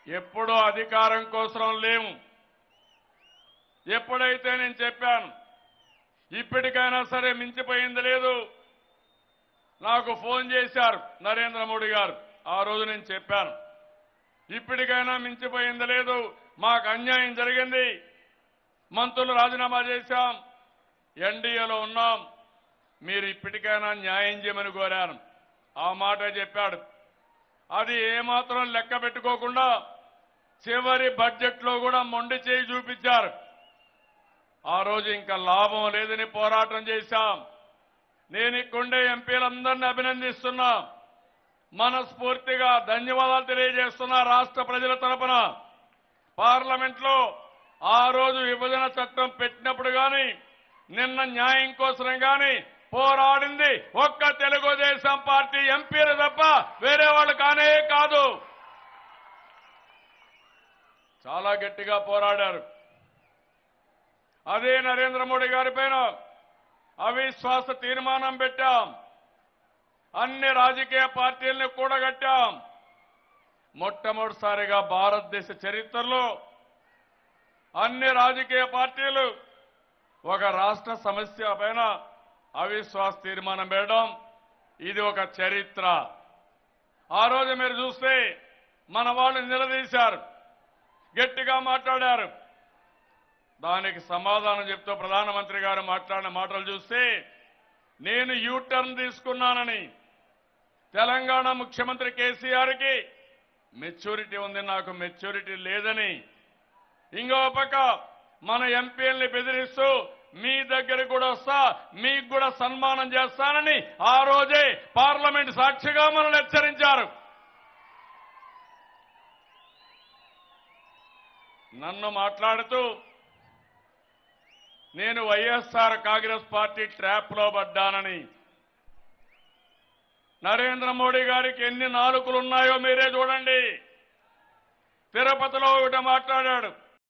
ఎప్పుడూ అధికారం కోసం లేము ఎప్పుడైతే నేను చెప్పాను ఇప్పటికైనా సరే మించిపోయింది లేదు నాకు ఫోన్ చేశారు నరేంద్ర మోడీ గారు ఆ రోజు నేను చెప్పాను ఇప్పటికైనా మించిపోయింది లేదు మాకు అన్యాయం జరిగింది మంత్రులు రాజీనామా చేశాం ఎన్డీఏలో ఉన్నాం మీరు ఇప్పటికైనా న్యాయం చేయమని కోరాను ఆ మాట చెప్పాడు అది ఏమాత్రం లెక్క పెట్టుకోకుండా చివరి బడ్జెట్లో కూడా మొండి చేయి చూపించారు ఆ రోజు ఇంకా లాభం లేదని పోరాటం చేశాం నేను ఇక్కడుండే ఎంపీలందరినీ అభినందిస్తున్నా మనస్ఫూర్తిగా ధన్యవాదాలు తెలియజేస్తున్నా రాష్ట్ర ప్రజల తరపున పార్లమెంట్ లో ఆ రోజు విభజన చట్టం పెట్టినప్పుడు గాని నిన్న న్యాయం కోసం గాని పోరాడింది ఒక్క తెలుగుదేశం పార్టీ ఎంపీలు తప్ప వేరే వాళ్ళు కానే కాదు చాలా గట్టిగా పోరాడారు అదే నరేంద్ర మోడీ గారి పైన అవిశ్వాస తీర్మానం పెట్టాం అన్ని రాజకీయ పార్టీల్ని కూడగట్టాం మొట్టమొదటిసారిగా భారతదేశ చరిత్రలో అన్ని రాజకీయ పార్టీలు ఒక రాష్ట్ర సమస్య పైన అవిశ్వాస తీర్మానం పెట్టడం ఇది ఒక చరిత్ర ఆ రోజు మీరు చూస్తే మన వాళ్ళు నిలదీశారు గట్టిగా మాట్లాడారు దానికి సమాధానం చెప్తూ ప్రధానమంత్రి గారు మాట్లాడిన మాటలు చూస్తే నేను యూ టర్న్ తీసుకున్నానని తెలంగాణ ముఖ్యమంత్రి కేసీఆర్కి మెచ్యూరిటీ ఉంది నాకు మెచ్యూరిటీ లేదని ఇంకో పక్క మన ఎంపీల్ని బెదిరిస్తూ మీ దగ్గరికి కూడా వస్తా మీకు కూడా సన్మానం చేస్తానని ఆ రోజే పార్లమెంట్ సాక్షిగా మనల్ని హెచ్చరించారు నన్ను మాట్లాడుతూ నేను వైఎస్ఆర్ కాంగ్రెస్ పార్టీ ట్రాప్ లో పడ్డానని నరేంద్ర మోడీ గారికి ఎన్ని నాలుకలు ఉన్నాయో మీరే చూడండి తిరుపతిలో ఒకటి మాట్లాడాడు